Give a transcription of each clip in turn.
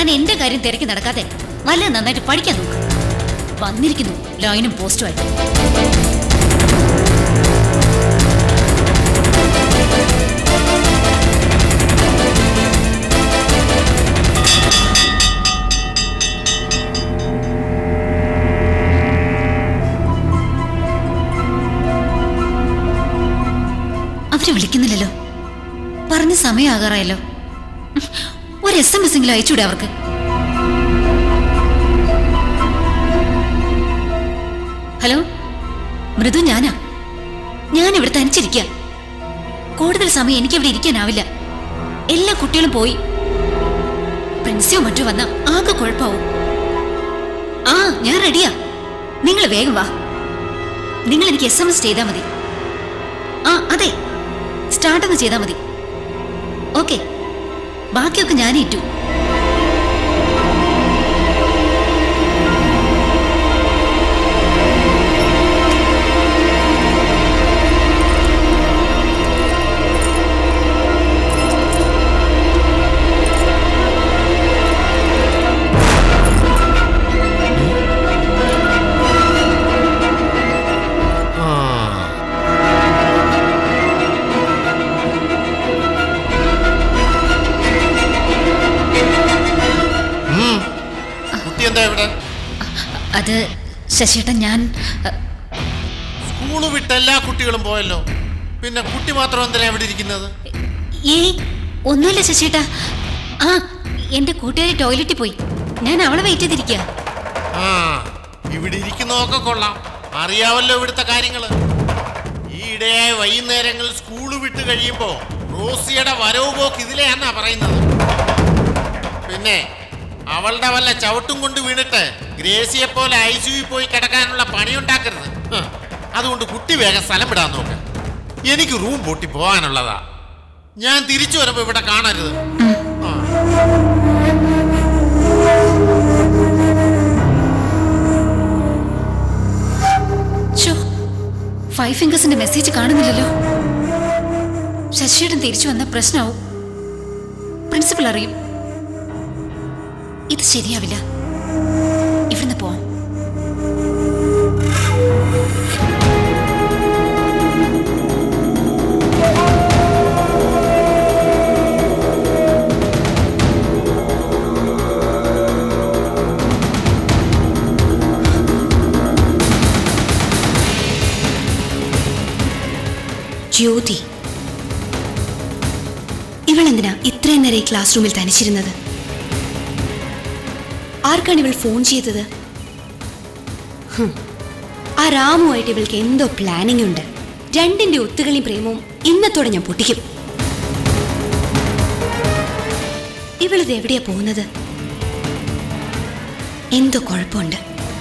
താൻ എന്റെ കാര്യം തിരക്കി നടക്കാതെ നല്ല നന്നായിട്ട് പഠിക്കാൻ നോക്ക് വന്നിരിക്കുന്നു ലൈനും പോസ്റ്റുമായിട്ട് അവര് വിളിക്കുന്നില്ലല്ലോ പറഞ്ഞ സമയമാകാറായല്ലോ ഉം, ഒരു എസ് എം എസ് എങ്കിലും അയച്ചൂടെ അവർക്ക് ഹലോ മൃദു ഞാനാ ഞാൻ ഇവിടെ തനിച്ചിരിക്കുക കൂടുതൽ സമയം എനിക്ക് ഇവിടെ ഇരിക്കാനാവില്ല എല്ലാ കുട്ടികളും പോയി പ്രിൻസിയോ മറ്റോ വന്ന ആകെ കുഴപ്പാവും ആ ഞാൻ റെഡിയാ നിങ്ങൾ വേഗം വാ നിങ്ങൾ എനിക്ക് എസ് എം എസ് ചെയ്താൽ മതി ആ അതെ സ്റ്റാർട്ട് ഒന്ന് ചെയ്താൽ മതി ഓക്കെ ബാക്കിയൊക്കെ ഞാൻ ഏറ്റു കുട്ടി എന്താ ഇവിടെ അത് ശശിയേട്ടൻ ഞാൻ അ, സ്കൂള് വിട്ട എല്ലാ കുട്ടികളും പോയല്ലോ പിന്നെ കുട്ടി മാത്രം എന്തിനാ ഇവിടെ ഇരിക്കുന്നത് ഏയ് ഒന്നുമില്ല ശശിയേട്ടാ ആ എന്റെ കൂട്ടുകാരി ടോയ്ലറ്റിൽ പോയി ഞാൻ അവളെ വെയിറ്റ് ചെയ്തിരിക്കുക ആ ഇവിടെ ഇരിക്കുന്നതൊക്കെ കൊള്ളാം അറിയാവല്ലോ ഇവിടുത്തെ കാര്യങ്ങള് ഈ ഇടയായ വൈകുന്നേരങ്ങളിൽ സ്കൂള് വിട്ട് കഴിയുമ്പോ റോസിയുടെ വരവ് പോക്ക് ഇതിലെയാന്നാ പറയുന്നത് പിന്നെ അവളുടെ വല്ല ചവിട്ടും കൊണ്ട് വീണിട്ട് ഗ്രേസിയെ പോലെ ഐ സിയുയിൽ പോയി കിടക്കാനുള്ള പണിയുണ്ടാക്കരുത് ഹ്. അതുകൊണ്ട് കുട്ടി വേഗം സ്ഥലം വിടാൻ നോക്ക് എനിക്ക് റൂം പൊട്ടി പോകാനുള്ളതാ ഞാൻ തിരിച്ചു വരുമ്പോ ഇവിടെ കാണരുത് ആ ഷോ ഫൈവ് ഫിംഗേഴ്സിന്റെ മെസ്സേജ് കാണുന്നില്ലല്ലോ ശശിയേട്ടൻ തിരിച്ചു വന്ന പ്രശ്നമാവും പ്രിൻസിപ്പൽ അറിയും ഇത് ശരിയാവില്ല ഇവിടുന്ന് പോവാം ജ്യോതി ഇവളെന്തിനാ ഇത്രയും നേരം ഈ ക്ലാസ് റൂമിൽ തനിച്ചിരുന്നത് ആർക്കാണ് ഇവൾ ഫോൺ ചെയ്തത് ഹും. ആ രാമുമായിട്ട് ഇവൾക്ക് എന്തോ പ്ലാനിംഗ് ഉണ്ട് രണ്ടിന്റെ ഒത്തുകളിയും പ്രേമവും ഇന്നത്തോടെ ഞാൻ പൊട്ടിക്കും ഇവളിത് എവിടെയാ പോകുന്നത് എന്തോ കുഴപ്പമുണ്ട്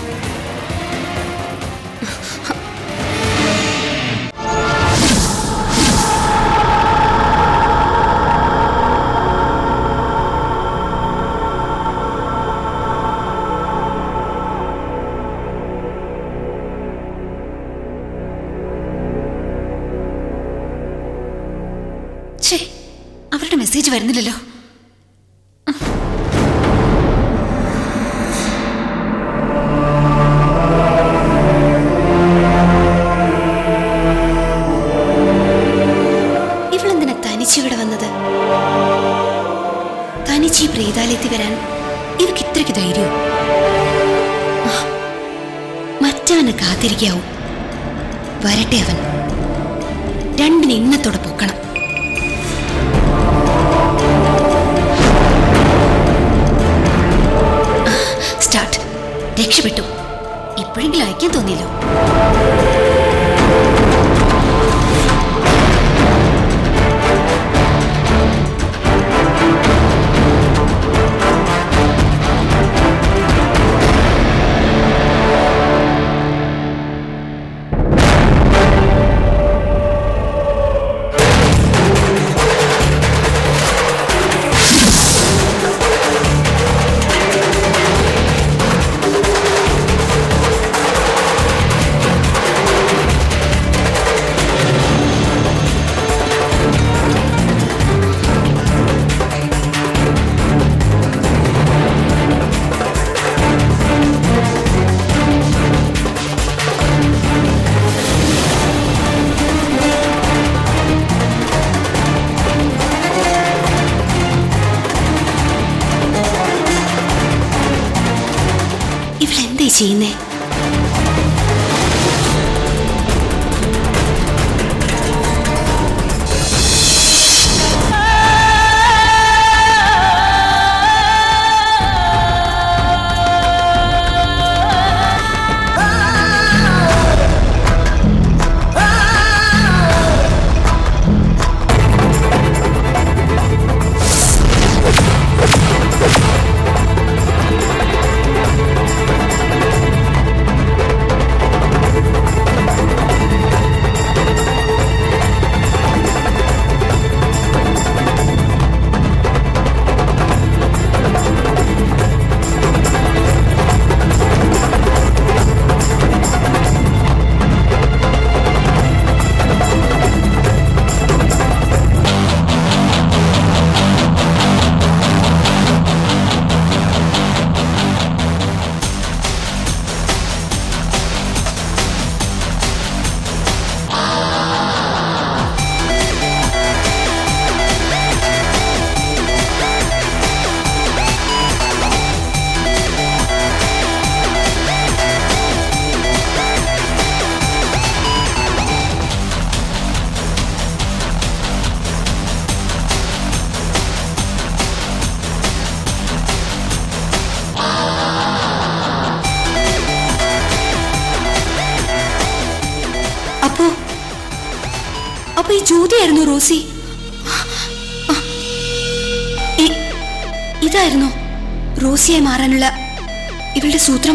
ഛേ അവരുടെ മെസ്സേജ് വരുന്നില്ലല്ലോ ഇവളെന്തിനാ തനിച്ചിവിടെ വന്നത് തനിച്ച് ഈ പ്രീതാലയത്തിൽ വരാൻ ഇവക്ക് ഇത്രയ്ക്ക് ധൈര്യം മറ്റവനെ കാത്തിരിക്കാവും വരട്ടെ അവൻ രണ്ടിന് ഇന്നത്തോടെ പൊക്കണം ആ, സ്റ്റാർട്ട് രക്ഷപ്പെട്ടു ഇപ്പോഴെങ്കിലും അയക്കാൻ തോന്നിയല്ലോ ആ ഈ ചെയ്യുന്നേ അപ്പോ അപ്പൊ ഈ ജ്യോതിയായിരുന്നു റോസി ആ. ഇ- ഇതായിരുന്നോ റോസിയായി മാറാനുള്ള ഇവളുടെ സൂത്രം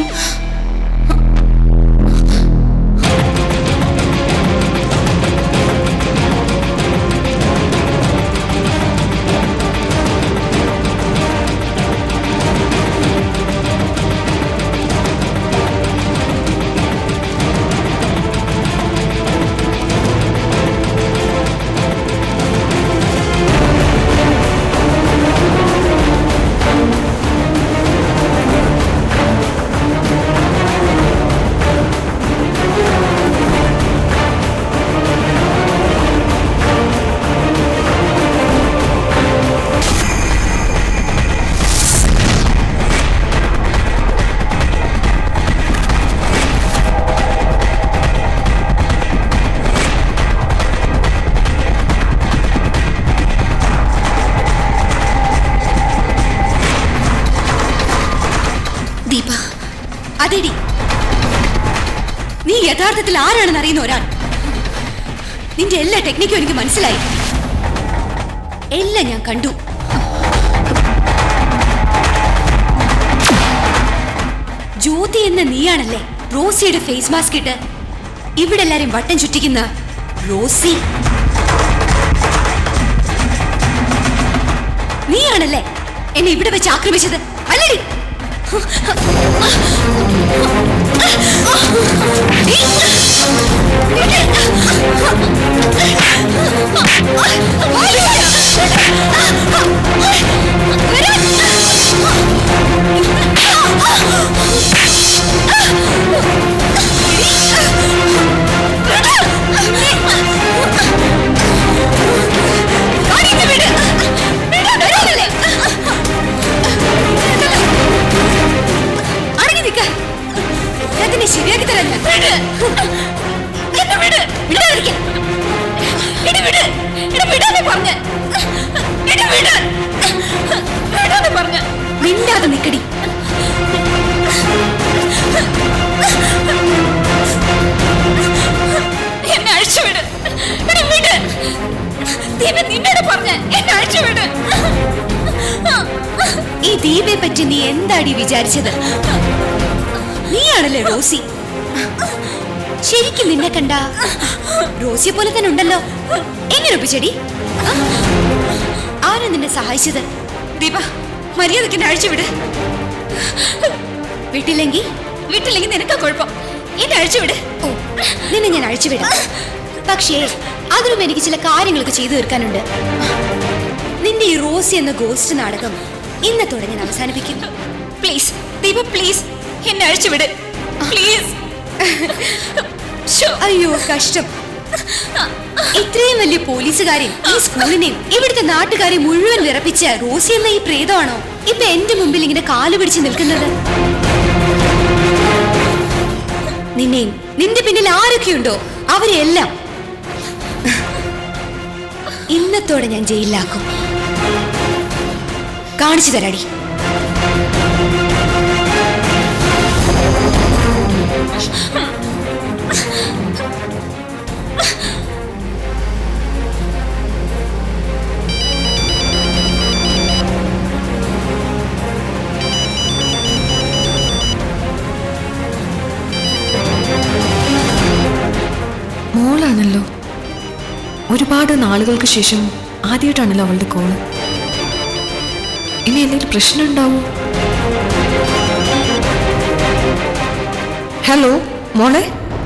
ദീപ അതെടി നീ യഥാർത്ഥത്തിൽ ആരാണെന്ന് അറിയുന്ന ഒരാൾ നിന്റെ എല്ലാ ടെക്നിക്കും എനിക്ക് മനസ്സിലായി എല്ലാം ഞാൻ കണ്ടു ജ്യോതി എന്ന നീയാണല്ലേ റോസിയുടെ ഫേസ് മാസ്ക് ഇട്ട് ഇവിടെ എല്ലാരും വട്ടം ചുറ്റിക്കുന്ന റോസി നീയാണല്ലേ എന്നെ ഇവിടെ വെച്ച് ആക്രമിച്ചത് അല്ലടി അടങ്ങി നിൽക്ക ഞാൻ നിന്നെ ശരിയാക്കി തരാം ഞാൻ എന്നെ വിട് വിടാതിരിക്കാൻ എടി വിട് എടി വിടാതെ പറഞ്ഞ എടി വിട് വിടാതെ പറഞ്ഞ മിണ്ടാതെ നിക്കടി എന്നെ അഴിച്ചുവിട് എടി വിട് ദീപ നിന്നോട് പറഞ്ഞ എന്നെ അഴിച്ചുവിട് ഈ ദീപയെ പറ്റി നീ എന്താടി വിചാരിച്ചത് നീയാണല്ലേ റോസി ശരിക്കും നിന്നെ കണ്ട റോസിയെ പോലെ തന്നെ ഉണ്ടല്ലോ എങ്ങനെ ഒപ്പിച്ചെടി ആരാ നിന്നെ സഹായിച്ചത് ദീപ മര്യാദക്ക് എന്നെ അഴിച്ചുവിട് വിട്ടില്ലെങ്കിൽ വിട്ടില്ലെങ്കിൽ നിനക്കാ കുഴപ്പം എന്നെ അഴിച്ചുവിട് ഓ നിന്നെ ഞാൻ അഴിച്ചുവിടാം പക്ഷേ അതിനും എനിക്ക് ചില കാര്യങ്ങളൊക്കെ ചെയ്തു തീർക്കാനുണ്ട് നിന്റെ ഈ റോസി എന്ന ഗോസ്റ്റ് നാടകം ഇന്നത്തോടെ ഞാൻ അവസാനിപ്പിക്കും പ്ലീസ് ദീപ പ്ലീസ് എന്നെ അഴിച്ചുവിട് പ്ലീസ് അയ്യോ കഷ്ടം ഇത്രയും വലിയ പോലീസുകാരെയും ഈ സ്കൂളിനെയും ഇവിടുത്തെ നാട്ടുകാരെ മുഴുവൻ വിറപ്പിച്ച റോസി എന്ന ഈ പ്രേതമാണോ ഇപ്പൊ എന്റെ മുമ്പിൽ ഇങ്ങനെ കാല് പിടിച്ച് നിൽക്കുന്നത് നിന്നെയും നിന്റെ പിന്നിൽ ആരൊക്കെയുണ്ടോ അവരെയെല്ലാം ഇന്നത്തോടെ ഞാൻ ജയിലിലാക്കും കാണിച്ചു തരാടി മോളാണല്ലോ ഒരുപാട് നാളുകൾക്ക് ശേഷം ആദ്യമായിട്ടാണല്ലോ അവളുടെ കോള് ഇനി എന്തെങ്കിലും പ്രശ്നം ഉണ്ടാവോ ഹലോ മോളെ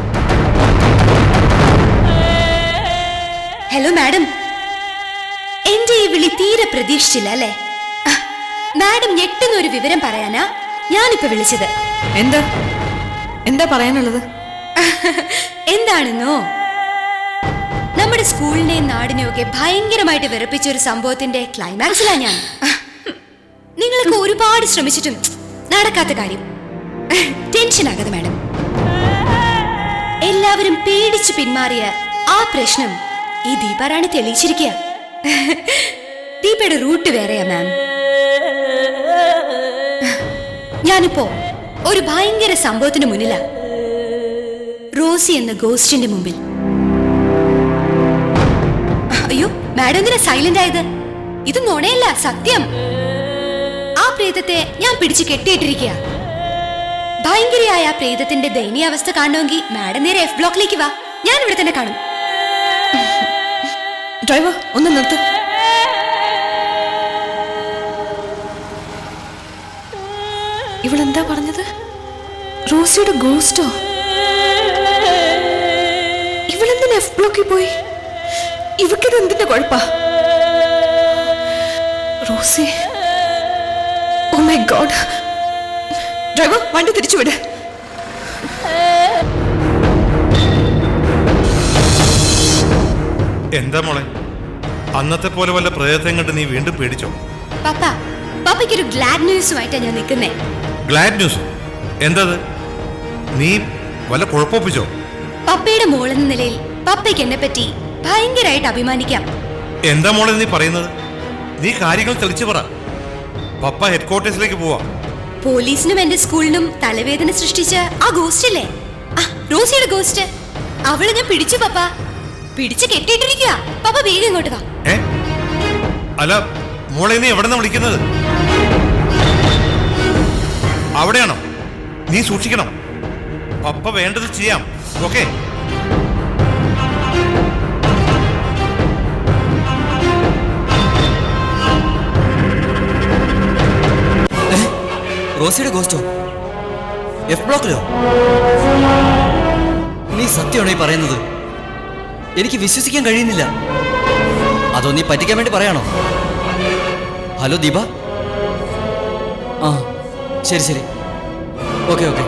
ഹലോ മാഡം എന്റെ ഈ വിളി തീരെ പ്രതീക്ഷിച്ചില്ല അല്ലേ ആ, മാഡം ഞെട്ടുന്ന ഒരു വിവരം പറയാനാ ഞാനിപ്പോ വിളിച്ചത് എന്താ എന്താ പറയാനുള്ളത് എന്താണെന്നോ നമ്മുടെ സ്കൂളിനെയും നാടിനെയും ഒക്കെ ഭയങ്കരമായിട്ട് വിറപ്പിച്ച ഒരു സംഭവത്തിന്റെ ക്ലൈമാക്സിലാ ഞാൻ നിങ്ങളൊക്കെ ഒരുപാട് ശ്രമിച്ചിട്ടും നടക്കാത്ത കാര്യം ടെൻഷൻ ആകാതെ മാഡം എല്ലാവരും പേടിച്ച് പിന്മാറിയ ആ പ്രശ്നം ഈ ദീപാറാണി തെളിയിച്ചിരിക്കുക ദീപയുടെ റൂട്ട് വേറെയാ മാം ഞാനിപ്പോ ഒരു ഭയങ്കര സംഭവത്തിന് മുന്നിലാ റോസി എന്ന ഗോസ്റ്റിന്റെ മുമ്പിൽ അയ്യോ മാഡം എന്തിനാ സൈലന്റ് ആയത് ഇത് നുണയല്ല സത്യം ആ പ്രേതത്തെ ഞാൻ പിടിച്ചു കെട്ടിയിട്ടിരിക്കുക ഭയങ്കരയായ ആ പ്രേതത്തിന്റെ ദയനീയാവസ്ഥ കാണണമെങ്കിൽ മാഡം നേരെ എഫ് ബ്ലോക്കിലേക്ക് വാ ഞാൻ ഇവിടെ തന്നെ കാണും ഡ്രൈവർ ഒന്ന് നിർത്ത് ഇവളെന്താ പറഞ്ഞത് റോസിയുടെ ഗോസ്റ്റോ ഇവളെന്തിനാ എഫ് ബ്ലോക്കിൽ പോയി ഇവക്കിത് എന്തിന്റെ കുഴപ്പാ Rosy oh my God driver വണ്ടി തിരിച്ചു വിട് എന്താ മോളെ അന്നത്തെ പോലെ വല്ല പ്രേതത്തെയും കണ്ട് നീ വീണ്ടും പേടിച്ചോ പപ്പ പപ്പയ്ക്കൊരു ഗ്ലാഡ് ന്യൂസുമായിട്ടാ ഞാൻ നിൽക്കുന്നേ ഗ്ലാഡ് ന്യൂസ് എന്തത് നീ വല്ല കുഴപ്പമൊപ്പിച്ചോ പപ്പയുടെ മോളെന്ന നിലയിൽ പപ്പയ്ക്ക് എന്നെ പറ്റി ഭയങ്കരമായിട്ട് അഭിമാനിക്കാം എന്താ മോളെ നീ പറയുന്നത് നീ കാര്യങ്ങൾ തെളിച്ചു പറ പപ്പ ഹെഡ്ക്വാർട്ടേഴ്സിലേക്ക് പോവാ പോലീസിനും എന്റെ സ്കൂളിനും തലവേദന സൃഷ്ടിച്ച ആ ഗോസ്റ്റ് അല്ലേ ആ റോസിയുടെ ഗോസ്റ്റ് അവളെ ഞാൻ പിടിച്ചു പപ്പ പിടിച്ച് കെട്ടിയിട്ടിരിക്കുക പപ്പ വേഗം ഇങ്ങോട്ട് വാ ഏ അല്ല മോളെ നീ എവിടെ വിളിക്കുന്നത് അവിടെയാണോ നീ സൂക്ഷിക്കണം പപ്പ വേണ്ടത് ചെയ്യാം ഓക്കെ റോസിയുടെ ഗോസ്റ്റോ എഫ് ബ്ലോക്കിലോ നീ സത്യമാണോ ഈ പറയുന്നത് എനിക്ക് വിശ്വസിക്കാൻ കഴിയുന്നില്ല അതോ നീ പറ്റിക്കാൻ വേണ്ടി പറയാണോ ഹലോ ദീപ ആ ശരി ശരി ഓക്കെ ഓക്കെ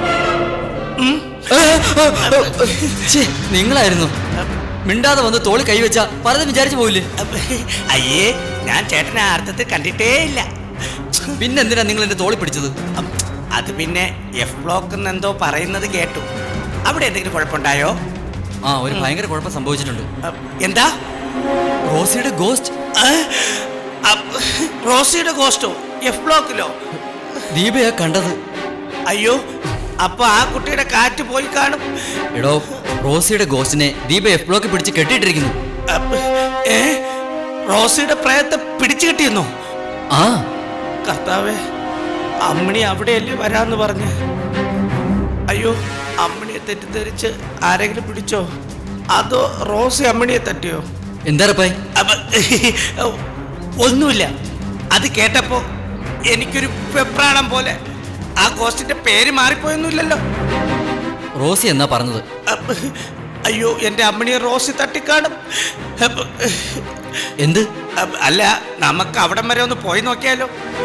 നിങ്ങളായിരുന്നു മിണ്ടാതെ വന്ന് തോളി കൈവച്ച പലതും വിചാരിച്ചു പോയില്ലേ അയ്യേ ഞാൻ ചേട്ടനെ ആ അർത്ഥത്തിൽ കണ്ടിട്ടേ ഇല്ല പിന്നെന്തിനാ നിങ്ങൾ എന്റെ തോളി പിടിച്ചത് അം, അത് പിന്നെ എഫ് ബ്ലോക്ക് എന്തോ പറയുന്നത് കേട്ടു അവിടെ എന്തെങ്കിലും കുഴപ്പമുണ്ടായോ ആ ഒരു ഭയങ്കര കുഴപ്പം സംഭവിച്ചിട്ടുണ്ട് അം, എന്താ റോസിയുടെ ഗോസ്റ്റ് ആ, അം, റോസിയുടെ ഗോസ്റ്റോ എഫ് ബ്ലോക്കിലോ ദീപയാ കണ്ടത് അയ്യോ അപ്പൊ ആ കുട്ടിയുടെ കാറ്റ് പോയി കാണും എടോ റോസിയുടെ ഗോസ്റ്റിനെ ദീപ എഫ് ബ്ലോക്ക് പിടിച്ച് കെട്ടിയിട്ടിരിക്കുന്നു അം, ഏ റോസിയുടെ പ്രയത്തെ പിടിച്ചു കിട്ടിയെന്നോ ആ കർത്താവേ അമ്മിണി അവിടെയല്ലേ വരാന്ന് പറഞ്ഞ് അയ്യോ അമ്മിണിയെ തെറ്റിദ്ധരിച്ച് ആരെങ്കിലും പിടിച്ചോ അതോ റോസി അമ്മിണിയെ തട്ടിയോ എന്താ റപ്പായി അപ്പൊ ഒന്നുമില്ല അത് കേട്ടപ്പോ എനിക്കൊരു വെപ്രാളം പോലെ ആ കോസ്റ്റിന്റെ പേര് മാറിപ്പോയൊന്നുമില്ലല്ലോ റോസി എന്നാ പറഞ്ഞത് അപ്പൊ, അയ്യോ എന്റെ അമ്മിണിയെ റോസി തട്ടിക്കാണും അപ്പൊ, എന്ത് അപ്പൊ, അല്ല നമുക്ക് അവിടം വരെ ഒന്ന് പോയി നോക്കിയാലോ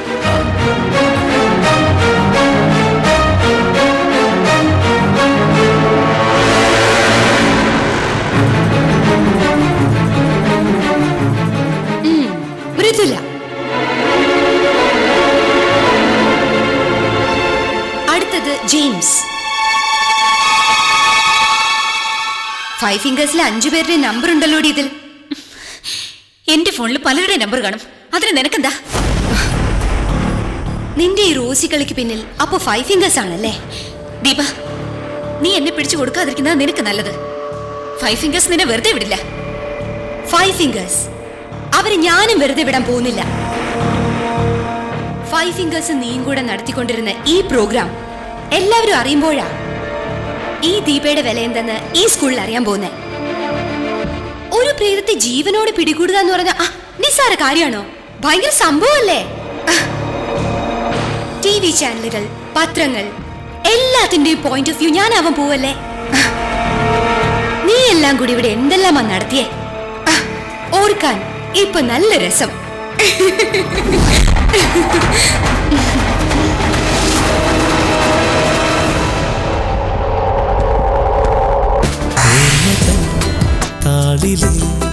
മൃദുല അടുത്തത് ജെയിംസ് ഫൈവ് ഫിംഗേഴ്സിലെ അഞ്ചു പേരുടെ നമ്പർ ഉണ്ടല്ലോ ഇതിൽ എന്റെ ഫോണിൽ പലരുടെ നമ്പർ കാണും അതിന് നിനക്കെന്താ നിന്റെ ഈ റോസി കളിക്ക് പിന്നിൽ അപ്പൊ ഫൈവ് ഫിംഗേഴ്സ് ആണല്ലേ ദീപ നീ എന്നെ പിടിച്ചു കൊടുക്കാതിരിക്കുന്നത് നിനക്ക് നല്ലത് ഫൈവ് ഫിംഗേഴ്സ് നിന്നെ വെറുതെ വിടില്ല ഫൈവ് ഫിംഗേഴ്സ് അവര് ഞാനും വെറുതെ വിടാൻ പോകുന്നില്ല ഫൈവ് ഫിംഗേഴ്സ് നീയും കൂടെ നടത്തിക്കൊണ്ടിരുന്ന ഈ പ്രോഗ്രാം എല്ലാവരും അറിയുമ്പോഴാ ഈ ദീപയുടെ വില എന്തെന്ന് ഈ സ്കൂളിൽ അറിയാൻ പോകുന്നേ ഒരു പ്രേതത്തെ ജീവനോട് പിടികൂടുക എന്ന് പറഞ്ഞ ആ നിസ്സാര കാര്യമാണോ ഭയങ്കര സംഭവമല്ലേ ടി വി ചാനലുകൾ പത്രങ്ങൾ എല്ലാത്തിന്റെയും പോയിന്റ് ഓഫ് വ്യൂ ഞാനാവാൻ പോവല്ലേ നീ എല്ലാം കൂടി ഇവിടെ എന്തെല്ലാമാ നടത്തിയേ ആ, ഓർക്കാൻ ഇപ്പൊ നല്ല രസം താളിലേ